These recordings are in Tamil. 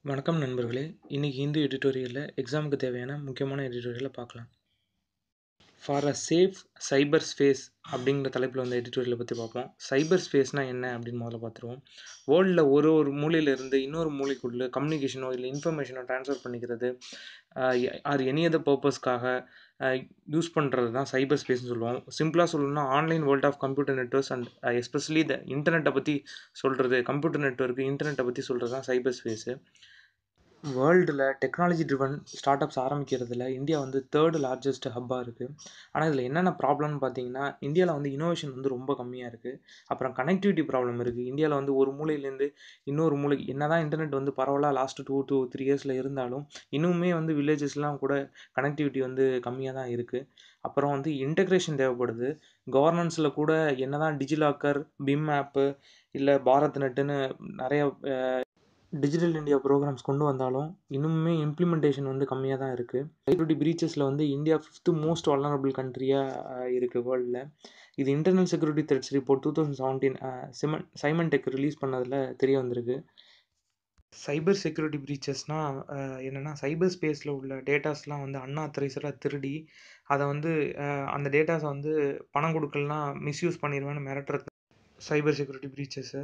வணக்கம் நண்பர்களே இன்றைக்கி இந்து எடிட்டோரியலில் எக்ஸாமுக்கு தேவையான முக்கியமான எடிட்டோரியலை பார்க்கலாம் for a safe cyber space அப்படிங்கிற தலைப்பில் வந்து எடிட்டோரியலை பற்றி பார்ப்போம் சைபர் ஸ்பேஸ்னால் என்ன அப்படின்னு முதல்ல பார்த்துருவோம் வேர்ல்டில் ஒரு ஒரு மூலையிலேருந்து இன்னொரு மூலைக்குள்ளே கம்யூனிகேஷனோ இல்லை இன்ஃபர்மேஷனோ ட்ரான்ஸ்ஃபர் பண்ணிக்கிறது ஆர் எனி அதர் பர்பஸ்க்காக யூஸ் பண்ணுறது தான் சைபர் ஸ்பேஸ்னு சொல்லுவோம் சிம்பிளாக சொல்லணும்னா online world of computer networks and especially the இன்டர்நெட்டை பற்றி சொல்கிறது கம்ப்யூட்டர் நெட்ஒர்க்கு இன்டர்நெட்டை பற்றி சொல்கிறது தான் சைபர் ஸ்பேஸு வேர்ல்டில் டெக்னாலஜி ட்ரிவன் ஸ்டார்ட் அப்ஸ் ஆரம்பிக்கிறதுல இந்தியா வந்து தேர்டு லார்ஜஸ்ட் ஹப்பாக இருக்குது ஆனால் இதில் என்னென்ன ப்ராப்ளம்னு பார்த்தீங்கன்னா இந்தியாவில் வந்து இனோவேஷன் வந்து ரொம்ப கம்மியாக இருக்குது அப்புறம் கனெக்டிவிட்டி ப்ராப்ளம் இருக்குது இந்தியாவில் வந்து ஒரு மூலையிலேருந்து இன்னொரு மூலைக்கு என்ன தான் இன்டர்நெட் வந்து பரவலாக லாஸ்ட் டூ டூ த்ரீ இயர்ஸில் இருந்தாலும் இன்னுமே வந்து வில்லேஜஸ்லாம் கூட கனெக்டிவிட்டி வந்து கம்மியாக தான் இருக்குது அப்புறம் வந்து இன்டெக்ரேஷன் தேவைப்படுது கவர்னன்ஸில் கூட என்ன தான் டிஜிலாக்கர் பிம் ஆப்பு இல்லை பாரத் நெட்டுன்னு நிறைய டிஜிட்டல் இந்தியா ப்ரோக்ராம்ஸ் கொண்டு வந்தாலும் இன்னுமே இம்ப்ளிமெண்டேஷன் வந்து கம்மியாக தான் இருக்குது செக்யூரிட்டி பிரீச்சஸில் வந்து இந்தியா ஃபிஃப்த்து மோஸ்ட் வல்லரபிள் கண்ட்ரியாக இருக்குது வேர்ல்டில் இது internal security threats report two thousand seventeen சிமன் சைமன் டெக் ரிலீஸ் பண்ணதில் தெரிய வந்திருக்கு சைபர் செக்யூரிட்டி பிரீச்சஸ்னால் என்னென்னா சைபர் ஸ்பேஸில் உள்ள டேட்டாஸ்லாம் வந்து அன்ஆத்தரைசராக திருடி அதை வந்து அந்த டேட்டாஸை வந்து பணம் கொடுக்கலனா மிஸ்யூஸ் பண்ணிடுவேன்னு மிரட்டுறது cyber security breaches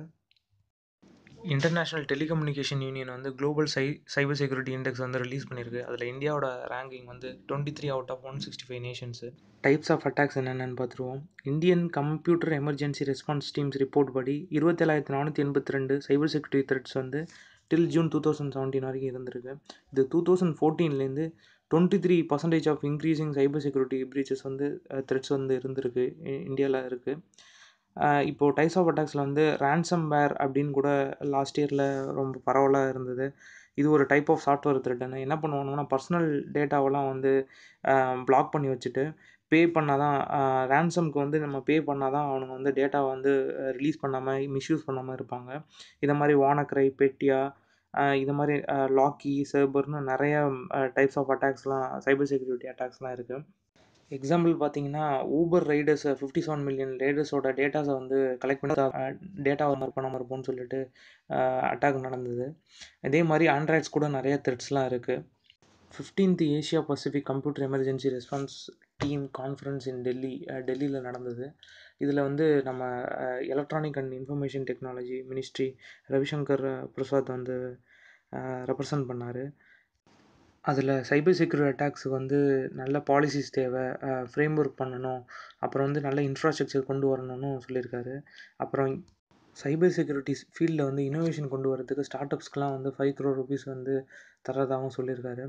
international telecommunication union வந்து குளோபல் சை சைபர் செக்யூரிட்டி இண்டெக்ஸ் வந்து ரிலீஸ் பண்ணியிருக்கு அதில் இந்தியாவோட ரேங்கிங் வந்து twenty three out of one sixty five nations types of attacks என்னென்னு பார்த்துருவோம் Indian computer emergency response teams report படி இருபத்தேழாயிரத்தி நானூற்றி எண்பத்தி ரெண்டு சைபர் செக்யூரிட்டி த்ரெட்ஸ் வந்து till June two thousand seventeen வரைக்கும் இருந்திருக்கு இது டூ தௌசண்ட் ஃபோர்டீன்லேருந்து twenty three percentage of increasing cyber security breaches வந்து த்ரெட்ஸ் வந்து இருந்திருக்கு இந்தியாவில் இருக்குது இப்போது டைப்ஸ் ஆஃப் அட்டாக்ஸில் வந்து ரேன்சம் வேர் அப்படின்னு கூட லாஸ்ட் இயரில் ரொம்ப பரவலாக இருந்தது இது ஒரு டைப் ஆஃப் சாஃப்ட்வேர் த்ரெட்டுன்னு என்ன பண்ணுவாங்கன்னா பர்சனல் டேட்டாவெல்லாம் வந்து பிளாக் பண்ணி வச்சுட்டு பே பண்ணால் தான் ரேன்சம்க்கு வந்து நம்ம பே பண்ணால் தான் அவனுங்க வந்து டேட்டாவை வந்து ரிலீஸ் பண்ணாமல் மிஸ்யூஸ் பண்ணாமல் இருப்பாங்க இதை மாதிரி வானக்ரை பெட்டியா இது மாதிரி லாக்கி சர்பர்னு நிறைய டைப்ஸ் ஆஃப் அட்டாக்ஸ்லாம் சைபர் செக்யூரிட்டி அட்டாக்ஸ்லாம் இருக்குது எக்ஸாம்பிள் பார்த்தீங்கன்னா Uber riders fifty seven million ரைடர்ஸோட டேட்டாஸை வந்து கலெக்ட் பண்ணி டேட்டாவை மாதிரி பண்ணாமல் இருப்போம்னு சொல்லிட்டு அட்டாக் நடந்தது இதே மாதிரி ஆண்ட்ராய்ட்ஸ் கூட நிறைய த்ரெட்ஸ்லாம் இருக்குது fifteenth Asia Pacific computer emergency response team conference in Delhi டெல்லியில் நடந்தது இதில் வந்து நம்ம electronic and information technology ministry Ravishankar Prasad வந்து ரெப்ரசன்ட் பண்ணார் அதில் சைபர் செக்யூரிட்டி அட்டாக்ஸுக்கு வந்து நல்ல பாலிசிஸ் தேவை ஃப்ரேம் ஒர்க் பண்ணணும் அப்புறம் வந்து நல்ல இன்ஃப்ராஸ்ட்ரக்சர் கொண்டு வரணும்னு சொல்லியிருக்காரு அப்புறம் சைபர் செக்யூரிட்டி ஃபீல்டில் வந்து இனோவேஷன் கொண்டு வரதுக்கு ஸ்டார்ட் அப்ஸ்க்கெலாம் வந்து ஃபைவ் க்ரோர் ருபீஸ் வந்து தரதாகவும் சொல்லியிருக்காரு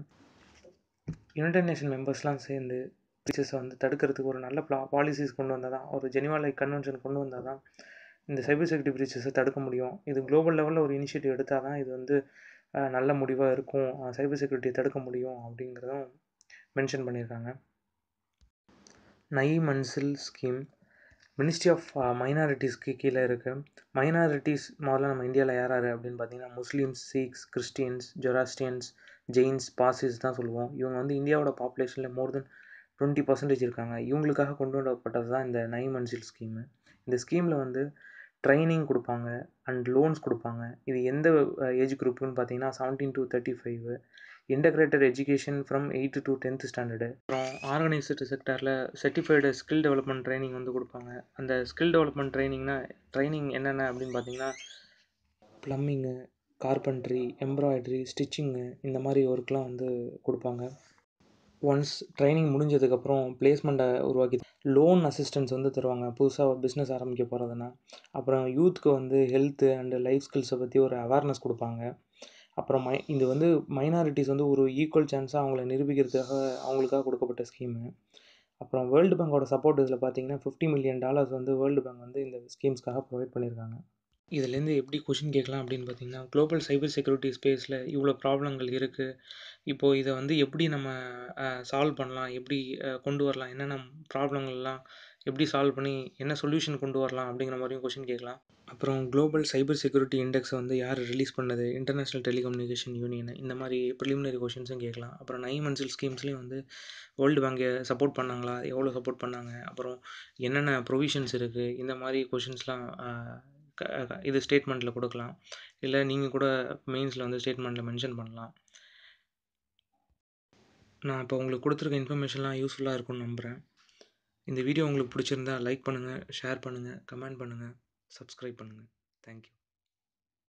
யுனைடட் நேஷன் மெம்பர்ஸ்லாம் சேர்ந்து பிரீச்சஸை வந்து தடுக்கிறதுக்கு ஒரு நல்ல ப்ளா பாலிசிஸ் கொண்டு வந்தால் தான் ஒரு ஜெனிவா லைக் கன்வென்ஷன் கொண்டு வந்தால் தான் இந்த சைபர் செக்யூரிட்டி பிரீச்சஸை தடுக்க முடியும் இது குளோபல் லெவலில் ஒரு இனிஷியேட்டிவ் எடுத்தால் தான் இது வந்து நல்ல முடிவாக இருக்கும் சைபர் செக்யூரிட்டியை தடுக்க முடியும் அப்படிங்கிறதும் மென்ஷன் பண்ணியிருக்காங்க Nai Manzil scheme ministry of மைனாரிட்டிஸ்க்கு கீழே இருக்குது மைனாரிட்டிஸ் முதல்ல நம்ம இந்தியாவில் யார் யார் அப்படின்னு பார்த்தீங்கன்னா Muslims Sikhs Christians Zoroastrians Jains Parsis தான் சொல்லுவோம் இவங்க வந்து இந்தியாவோட பாப்புலேஷனில் மோர் தென் டுவெண்ட்டி பர்சன்டேஜ் இருக்காங்க இவங்களுக்காக கொண்டு வரப்பட்டது தான் இந்த நை மன்சில் ஸ்கீமு இந்த ஸ்கீமில் வந்து ட்ரைனிங் கொடுப்பாங்க அண்ட் லோன்ஸ் கொடுப்பாங்க இது எந்த ஏஜ் குரூப்புன்னு பார்த்தீங்கன்னா seventeen to thirty five integrated education from eighth to tenth standard அப்புறம் ஆர்கனைஸ்டு செக்டரில் சர்டிஃபைடு ஸ்கில் டெவலப்மெண்ட் ட்ரைனிங் வந்து கொடுப்பாங்க அந்த ஸ்கில் டெவலப்மெண்ட் ட்ரைனிங்னா ட்ரைனிங் என்னென்ன அப்படின்னு பார்த்தீங்கன்னா ப்ளம்மிங்கு கார்பெண்ட்ரி எம்ப்ராய்டரி ஸ்டிச்சிங்கு இந்த மாதிரி ஒர்க்லாம் வந்து கொடுப்பாங்க ஒன்ஸ் ட்ரைனிங் முடிஞ்சதுக்கப்புறம் பிளேஸ்மெண்ட்டை உருவாக்கி லோன் அசிஸ்டன்ஸ் வந்து தருவாங்க புதுசாக பிஸ்னஸ் ஆரம்பிக்க போகிறதுனா அப்புறம் யூத்துக்கு வந்து ஹெல்த்து அண்டு லைஃப் ஸ்கில்ஸை பற்றி ஒரு அவேர்னஸ் கொடுப்பாங்க அப்புறம் மை இது வந்து மைனாரிட்டிஸ் வந்து ஒரு ஈக்குவல் சான்ஸாக அவங்கள நிரூபிக்கிறதுக்காக அவங்களுக்காக கொடுக்கப்பட்ட ஸ்கீமு அப்புறம் வேர்ல்டு பேங்கோட சப்போர்ட் இதில் பார்த்தீங்கன்னா ஃபிஃப்டி மில்லியன் டாலர்ஸ் வந்து வேர்ல்டு பேங்க் வந்து இந்த ஸ்கீம்ஸ்க்காக ப்ரொவைட் பண்ணியிருக்காங்க இதுலேருந்து எப்படி கொஷின் கேட்கலாம் அப்படின்னு பார்த்தீங்கன்னா குளோபல் சைபர் செக்யூரிட்டி ஸ்பேஸில் இவ்வளோ ப்ராப்ளங்கள் இருக்குது இப்போது இதை வந்து எப்படி நம்ம சால்வ் பண்ணலாம் எப்படி கொண்டு வரலாம் என்னென்ன ப்ராப்ளங்கள்லாம் எப்படி சால்வ் பண்ணி என்ன சொல்யூஷன் கொண்டு வரலாம் அப்படிங்கிற மாதிரியும் கொஷின் கேட்கலாம் அப்புறம் குளோபல் சைபர் செக்யூரிட்டி இண்டெக்ஸை வந்து யார் ரிலீஸ் பண்ணது இன்டர்நேஷ்னல் டெலிகம்யூனிகேஷன் யூனியன் இந்த மாதிரி ப்ரிலிமினரி கொஷின்ஸும் கேட்கலாம் அப்புறம் நை மன்சில் ஸ்கீம்ஸ்லேயும் வந்து வேர்ல்டு பேங்கை சப்போர்ட் பண்ணாங்களா எவ்வளோ சப்போர்ட் பண்ணாங்க அப்புறம் என்னென்ன ப்ரொவிஷன்ஸ் இருக்குது இந்த மாதிரி கொஷின்ஸ்லாம் க இது ஸ்டேட்மெண்ட்டில் கொடுக்கலாம் இல்லை நீங்கள் கூட மெயின்ஸில் வந்து ஸ்டேட்மெண்ட்டில் மென்ஷன் பண்ணலாம் நான் இப்போ உங்களுக்கு கொடுத்துருக்க இன்ஃபர்மேஷன்லாம் யூஸ்ஃபுல்லாக இருக்கும்னு நம்புகிறேன் இந்த வீடியோ உங்களுக்கு பிடிச்சிருந்தா லைக் பண்ணுங்கள் ஷேர் பண்ணுங்கள் கமெண்ட் பண்ணுங்கள் சப்ஸ்கிரைப் பண்ணுங்கள் தேங்க்யூ